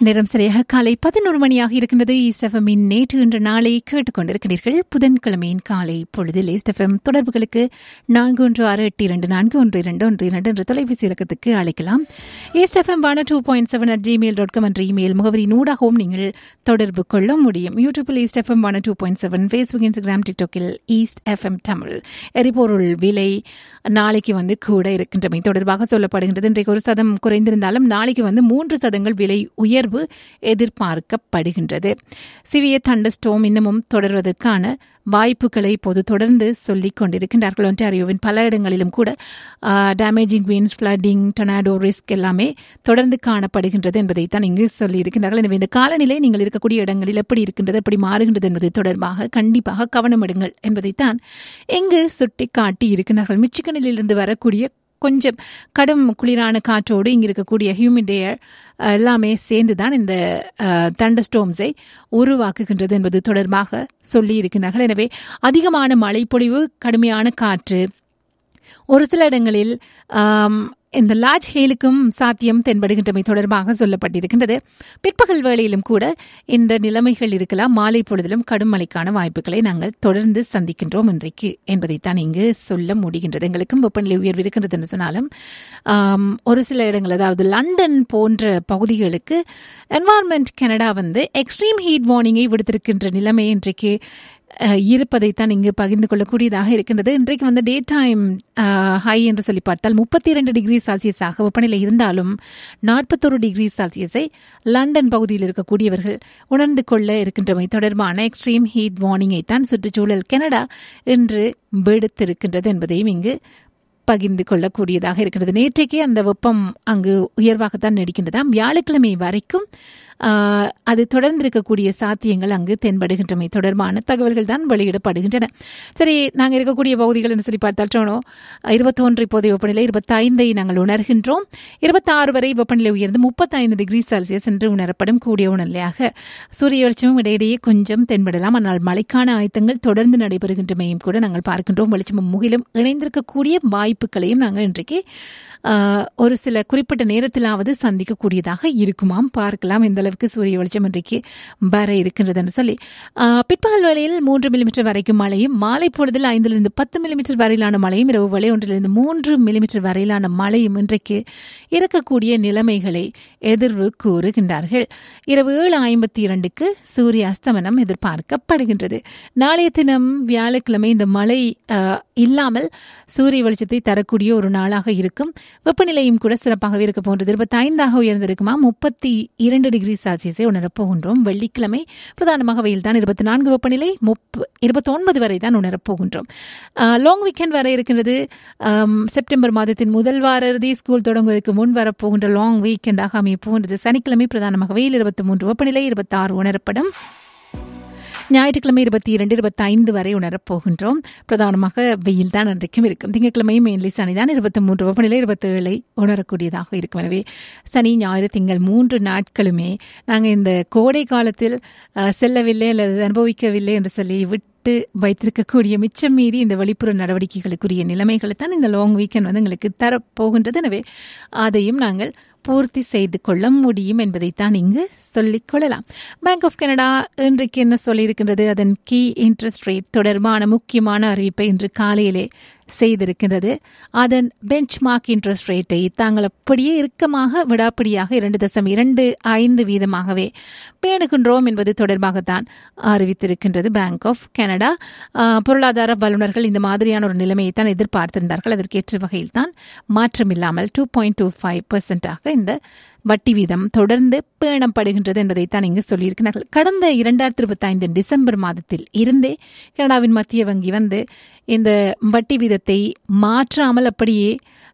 நேரம் சரியாக காலை பதினோரு மணியாக இருக்கின்றது ஈஸ்டெஃபமின் நேற்று இன்று நாளை கேட்டுக்கொண்டிருக்கிறீர்கள் புதன்கிழமையின் காலை பொழுதில் ஈஸ்டெஃபம் தொடர்புகளுக்கு நான்கு ஒன்று ஆறு எட்டு இரண்டு நான்கு ஒன்று இரண்டு ஒன்று இரண்டு என்ற தொலைபேசி இலக்கத்துக்கு அழைக்கலாம் East FM one two point seven at Gmail dot com என்ற இமெயில் முகவரி நூடாகவும் நீங்கள் தொடர்பு கொள்ள முடியும் யூடியூப்பில் East FM one two point seven Facebook Instagram டிக்டாக்கில் ஈஸ்ட் எஃப்எம் தமிழ் எரிபொருள் விலை நாளைக்கு வந்து கூட இருக்கின்றமை தொடர்பாக சொல்லப்படுகின்றது இன்றைக்கு ஒரு சதம் குறைந்திருந்தாலும் நாளைக்கு வந்து மூன்று சதங்கள் விலை உயர்வு எதிர்பார்க்கப்படுகின்றது சிவிய தண்டஸ்டோம் இன்னமும் தொடர்வதற்கான வாய்ப்புகளை இப்போது தொடர்ந்து சொல்லிக் கொண்டிருக்கின்றார்கள் ஒன்டாரியோவின் பல இடங்களிலும் கூட damaging winds flooding tornado risk எல்லாமே தொடர்ந்து காணப்படுகின்றது என்பதை தான் இங்கு சொல்லியிருக்கின்றார்கள் எனவே இந்த காலநிலை நீங்கள் இருக்கக்கூடிய இடங்களில் எப்படி இருக்கின்றது எப்படி மாறுகின்றது என்பது தொடர்பாக கண்டிப்பாக கவனம் எடுங்கள் என்பதைத்தான் இங்கு சுட்டி காட்டி இருக்கின்றார்கள் மிச்சிகனில் இருந்து வரக்கூடிய கொஞ்சம் கடும் குளிரான காற்றோடு இங்கே இருக்கக்கூடிய ஹியூமிட் ஏர் எல்லாமே சேர்ந்து தான் இந்த தண்டஸ்டோம்ஸை உருவாக்குகின்றது என்பது தொடர்பாக சொல்லி இருக்கின்றார்கள் எனவே அதிகமான மழைப்பொழிவு கடுமையான காற்று ஒரு சில இடங்களில் இந்த லார்ஜ் ஹேலுக்கும் சாத்தியம் தென்படுகின்றமை தொடர்பாக சொல்லப்பட்டிருக்கின்றது பிற்பகல் வேளையிலும் கூட இந்த நிலைமைகள் இருக்கலாம் மாலை பொழுதிலும் கடும் மழைக்கான வாய்ப்புகளை நாங்கள் தொடர்ந்து சந்திக்கின்றோம் இன்றைக்கு என்பதைத்தான் இங்கு சொல்ல முடிகின்றது எங்களுக்கும் வெப்பநிலை உயர்வு இருக்கின்றது என்று சொன்னாலும் ஒரு சில இடங்கள் அதாவது லண்டன் போன்ற பகுதிகளுக்கு என்வாரன்மெண்ட் கனடா வந்து எக்ஸ்ட்ரீம் ஹீட் வார்னிங்கை விடுத்திருக்கின்ற நிலைமை இன்றைக்கு இருப்பதைத்தான் இங்கு பகிர்ந்து கொள்ளக்கூடியதாக இருக்கின்றது இன்றைக்கு வந்து டே டைம் ஹை என்று சொல்லி பார்த்தால் முப்பத்தி இரண்டு டிகிரி செல்சியஸாக வெப்பநிலை இருந்தாலும் நாற்பத்தொரு டிகிரி செல்சியஸை லண்டன் பகுதியில் இருக்கக்கூடியவர்கள் உணர்ந்து கொள்ள இருக்கின்றமை தொடர்பான எக்ஸ்ட்ரீம் ஹீட் வார்னிங்கை தான் சுற்றுச்சூழல் கனடா இன்று விடுத்திருக்கின்றது என்பதையும் இங்கு பகிர்ந்து கொள்ளக்கூடியதாக இருக்கிறது நேற்றைக்கே அந்த வெப்பம் அங்கு உயர்வாகத்தான் நடிக்கின்றதாம் வியாழக்கிழமை வரைக்கும் அது தொடர்ந்து இருக்கக்கூடிய சாத்தியங்கள் அங்கு தென்படுகின்றமை தொடர்பான தகவல்கள் தான் வெளியிடப்படுகின்றன சரி நாங்கள் இருக்கக்கூடிய பகுதிகள் என்று சொல்லி பார்த்தால் ட்ரோனோ இருபத்தொன்று இப்போதைய வெப்பநிலை இருபத்தைந்தை நாங்கள் உணர்கின்றோம் இருபத்தாறு வரை வெப்பநிலை உயர்ந்து முப்பத்தைந்து டிகிரி செல்சியஸ் என்று உணரப்படும் கூடிய உணர்நிலையாக சூரிய வெளிச்சமும் இடையிடையே கொஞ்சம் தென்படலாம் ஆனால் மழைக்கான ஆயத்தங்கள் தொடர்ந்து நடைபெறுகின்றமையும் கூட நாங்கள் பார்க்கின்றோம் வெளிச்சமும் முகிலும் இணைந்திருக்கக்கூடிய வாய்ப்புகளையும் நாங்கள் இன்றைக்கு ஒரு சில குறிப்பிட்ட நேரத்திலாவது சந்திக்கக்கூடியதாக இருக்குமாம் பார்க்கலாம் இந்த அளவுக்கு சூரிய வெளிச்சம் இன்றைக்கு வர இருக்கின்றது என்று சொல்லி பிற்பகல் வேளையில் மூன்று மில்லிமீட்டர் வரைக்கும் மழையும் மாலை பொழுதில் ஐந்திலிருந்து பத்து மில்லிமீட்டர் வரையிலான மழையும் இரவு வேலை ஒன்றிலிருந்து மூன்று மில்லிமீட்டர் வரையிலான மழையும் இன்றைக்கு இருக்கக்கூடிய நிலைமைகளை எதிர்வு கூறுகின்றார்கள் இரவு ஏழு ஐம்பத்தி இரண்டுக்கு சூரிய அஸ்தமனம் எதிர்பார்க்கப்படுகின்றது நாளைய தினம் வியாழக்கிழமை இந்த மழை இல்லாமல் சூரிய வெளிச்சத்தை தரக்கூடிய ஒரு நாளாக இருக்கும் வெப்பநிலையும் கூட சிறப்பாகவே இருக்க போன்றது இருபத்தி ஐந்தாக உயர்ந்திருக்குமா முப்பத்தி இரண்டு டிகிரி செல்சியஸை உணரப்போகின்றோம் வெள்ளிக்கிழமை பிரதானமாக வெயில் தான் இருபத்தி நான்கு வெப்பநிலை முப்ப இருபத்தி ஒன்பது வரை தான் உணரப்போகின்றோம் லாங் வீக்கெண்ட் வர இருக்கின்றது செப்டம்பர் மாதத்தின் முதல் வார இறுதி ஸ்கூல் தொடங்குவதற்கு முன் வரப்போகின்ற லாங் வீக்கெண்டாக அமைய போகின்றது சனிக்கிழமை பிரதானமாக வெயில் இருபத்தி மூன்று வெப்பநிலை இருபத்தி ஆறு உணரப்படும் ஞாயிற்றுக்கிழமை இருபத்தி இரண்டு இருபத்தி ஐந்து வரை உணரப்போகின்றோம் பிரதானமாக வெயில் தான் அன்றைக்கும் இருக்கும் திங்கட்கிழமை மெயின்லி சனி தான் இருபத்தி மூன்று வெப்பநிலை இருபத்தி ஏழை உணரக்கூடியதாக இருக்கும் எனவே சனி ஞாயிறு திங்கள் மூன்று நாட்களுமே நாங்கள் இந்த கோடை காலத்தில் செல்லவில்லை அல்லது அனுபவிக்கவில்லை என்று சொல்லி விட்டு விட்டு வைத்திருக்கக்கூடிய மிச்சம் மீறி இந்த வெளிப்புற நடவடிக்கைகளுக்குரிய நிலைமைகளை தான் இந்த லாங் வீக்கெண்ட் வந்து எங்களுக்கு தரப்போகின்றது எனவே அதையும் நாங்கள் பூர்த்தி செய்து கொள்ள முடியும் என்பதைத்தான் இங்கு சொல்லிக் கொள்ளலாம் பேங்க் ஆஃப் கனடா இன்றைக்கு என்ன சொல்லியிருக்கின்றது அதன் கீ இன்ட்ரெஸ்ட் ரேட் தொடர்பான முக்கியமான அறிவிப்பை இன்று காலையிலே செய்திருக்கின்றது அதன் பெஞ்ச் மார்க் இன்ட்ரெஸ்ட் ரேட்டை தாங்கள் அப்படியே இறுக்கமாக விடாப்பிடியாக இரண்டு தசம் இரண்டு ஐந்து வீதமாகவே பேணுகின்றோம் என்பது தொடர்பாகத்தான் அறிவித்திருக்கின்றது பேங்க் ஆஃப் கனடா பொருளாதார வல்லுநர்கள் இந்த மாதிரியான ஒரு நிலைமையை தான் எதிர்பார்த்திருந்தார்கள் அதற்கேற்ற வகையில் தான் மாற்றமில்லாமல் டூ பாயிண்ட் டூ ஃபைவ் பெர்சென்டாக இந்த வட்டி வீதம் தொடர்ந்து பேணப்படுகின்றது என்பதைத்தான் இங்கு சொல்லியிருக்கிறார்கள் கடந்த இரண்டாயிரத்தி இருபத்தி ஐந்து டிசம்பர் மாதத்தில் இருந்தே கனடாவின் மத்திய வங்கி வந்து இந்த வட்டி வீதத்தை மாற்றாமல் அப்படியே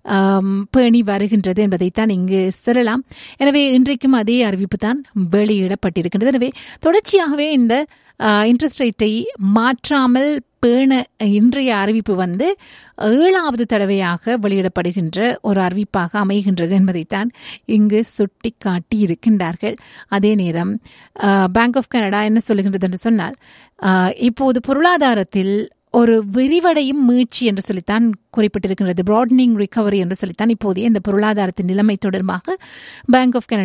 பேணி வருகின்றது என்பதைத்தான் இங்கு சொல்லலாம் எனவே இன்றைக்கும் அதே அறிவிப்பு தான் வெளியிடப்பட்டிருக்கின்றது எனவே தொடர்ச்சியாகவே இந்த இன்ட்ரெஸ்ட் ரேட்டை மாற்றாமல் பேண இன்றைய அறிவிப்பு வந்து ஏழாவது தடவையாக வெளியிடப்படுகின்ற ஒரு அறிவிப்பாக அமைகின்றது என்பதைத்தான் இங்கு சுட்டி காட்டி இருக்கின்றார்கள் அதே நேரம் பேங்க் ஆஃப் கனடா என்ன சொல்லுகின்றது என்று சொன்னால் இப்போது பொருளாதாரத்தில் ஒரு விரிவடையும் மீட்சி என்று சொல்லித்தான் குறிப்பிட்டிருக்கின்றது ப்ராட்னிங் ரிகவரி என்று சொல்லித்தான் இப்போதைய இந்த பொருளாதாரத்தின் நிலைமை தொடர்பாக பேங்க் ஆஃப் கனடா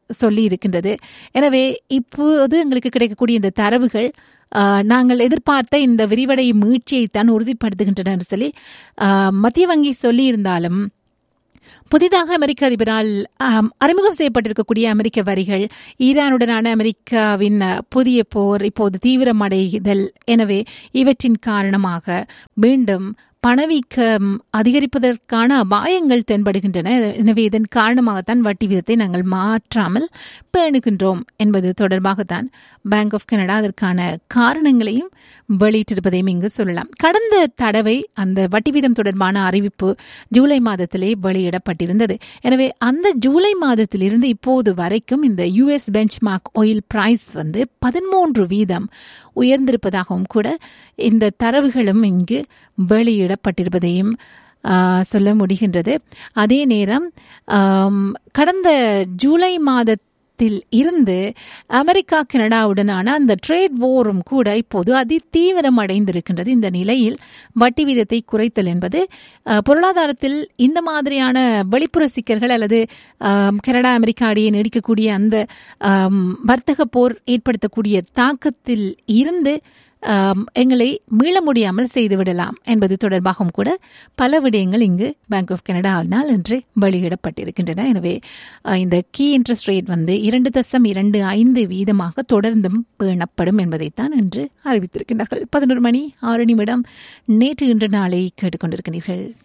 சொல்லி இருக்கின்றது எனவே இப்போது எங்களுக்கு கிடைக்கக்கூடிய இந்த தரவுகள் ஆஹ், நாங்கள் எதிர்பார்த்த இந்த விரிவடை மீட்சியைத்தான் உறுதிப்படுத்துகின்றன என்று சொல்லி ஆஹ், மத்திய வங்கி சொல்லியிருந்தாலும் புதிதாக அமெரிக்க அதிபரால் ஆம், அறிமுகம் செய்யப்பட்டிருக்கக்கூடிய அமெரிக்க வரிகள் ஈரானுடனான அமெரிக்காவின் அஹ், புதிய போர் இப்போது தீவிரமடைதல் எனவே இவற்றின் காரணமாக மீண்டும் பணவீக்கம் அதிகரிப்பதற்கான அபாயங்கள் தென்படுகின்றன எனவே இதன் காரணமாகத்தான் வட்டி விதத்தை நாங்கள் மாற்றாமல் பேணுகின்றோம் என்பது தொடர்பாகத்தான் பேங்க் ஆஃப் கனடா அதற்கான காரணங்களையும் வெளியிட்டிருப்பதையும் இங்கு சொல்லலாம் கடந்த தடவை அந்த வட்டி வீதம் தொடர்பான அறிவிப்பு ஜூலை மாதத்திலே வெளியிடப்பட்டிருந்தது எனவே அந்த ஜூலை மாதத்திலிருந்து இப்போது வரைக்கும் இந்த யுஎஸ் பெஞ்ச்மார்க் ஆயில் பிரைஸ் வந்து பதிமூன்று வீதம் உயர்ந்திருப்பதாகவும் கூட இந்த தரவுகளும் இங்கு வெளியிடப்பட்டிருப்பதையும் ஆ, சொல்ல முடிகின்றது அதே நேரம் ஆம், கடந்த ஜூலை மாதத்தில் இருந்து அமெரிக்கா கனடாவுடனான அந்த ட்ரேட் போரும் கூட இப்போது அதி தீவிரம் அடைந்திருக்கின்றது இந்த நிலையில் வட்டி வீதத்தை குறைத்தல் என்பது அஹ், பொருளாதாரத்தில் இந்த மாதிரியான வெளிப்புற சிக்கல்கள் அல்லது ஆம், கனடா அமெரிக்கா இடையே நீடிக்கக்கூடிய அந்த ஆம், வர்த்தக போர் ஏற்படுத்தக்கூடிய தாக்கத்தில் இருந்து ஆம், எங்களை மீள முடியாமல் செய்துவிடலாம் என்பது தொடர்பாகவும் கூட பல விடயங்கள் இங்கு பேங்க் ஆஃப் கனடாவினால் இன்று வெளியிடப்பட்டிருக்கின்றன எனவே அஹ், இந்த கீ இன்ட்ரெஸ்ட் ரேட் வந்து இரண்டு தசம் இரண்டு ஐந்து வீதமாக தொடர்ந்தும் பேணப்படும் என்பதைத்தான் இன்று அறிவித்திருக்கின்றார்கள் பதினொரு மணி ஆறு நிமிடம் நேற்று இன்று நாளை கேட்டுக்கொண்டிருக்கிறீர்கள்